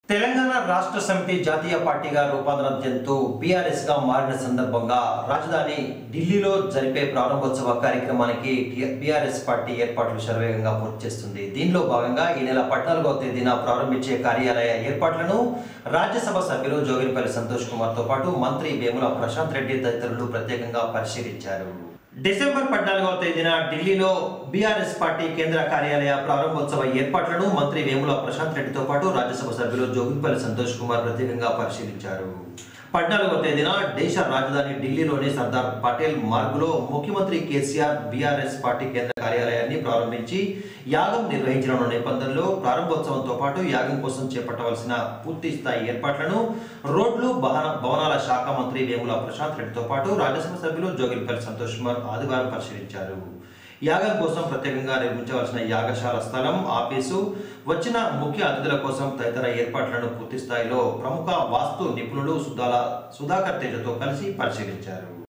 తెలంగాణ రాష్ట్ర సమితి జాతీయ పార్టీగా రూపాంతరం చెందుతూ బీఆర్ఎస్ గా మారిన సందర్భంగా రాజధాని ఢిల్లీలో జరిపే ప్రారంభోత్సవ కార్యక్రమానికి బీఆర్ఎస్ పార్టీ ఏర్పాట్లు శరవేగంగా పూర్తి చేస్తుంది దీనిలో భాగంగా ఈ నెల పద్నాలుగవ తేదీన ప్రారంభించే కార్యాలయ ఏర్పాట్లను రాజ్యసభ సభ్యులు జోగినిపల్లి సంతోష్ కుమార్ తో పాటు మంత్రి వేముల ప్రశాంత్ రెడ్డి తదితరులు ప్రత్యేకంగా పరిశీలించారు డిసెంబర్ పద్నాలుగవ తేదీన ఢిల్లీలో బీఆర్ఎస్ పార్టీ కేంద్ర కార్యాలయ ప్రారంభోత్సవ ఏర్పాట్లను మంత్రి వేముల ప్రశాంత్ రెడ్డితో పాటు రాజ్యసభ సభ్యులు జోగిపల్లి సంతోష్ కుమార్ ప్రత్యేకంగా పరిశీలించారు పద్నాలుగవ తేదీన దేశ రాజధాని ఢిల్లీలోని సర్దార్ పటేల్ మార్గులో ముఖ్యమంత్రి కేసీఆర్ బీఆర్ఎస్ పార్టీ కేంద్ర కార్యాలయాన్ని ప్రారంభించి యాగం నిర్వహించనున్న నేపథ్యంలో ప్రారంభోత్సవంతో పాటు యాగం కోసం చేపట్టవలసిన పూర్తి స్థాయి ఏర్పాట్లను రోడ్లు భవన- భవనాల శాఖ మంత్రి వేముల ప్రశాంత్ రెడ్డితో పాటు రాజ్యసభ సభ్యులు జోగిల్పల్లి సంతోష్ కుమార్ ఆదివారం పరిశీలించారు యాగం కోసం ప్రత్యేకంగా నిర్మించవలసిన యాగశాల స్థలం ఆఫీసు వచ్చిన ముఖ్య అతిథుల కోసం తదితర ఏర్పాట్లను పూర్తి స్థాయిలో ప్రముఖ వాస్తు నిపుణులు సుధాల సుధాకర్ తేజతో కలిసి పరిశీలించారు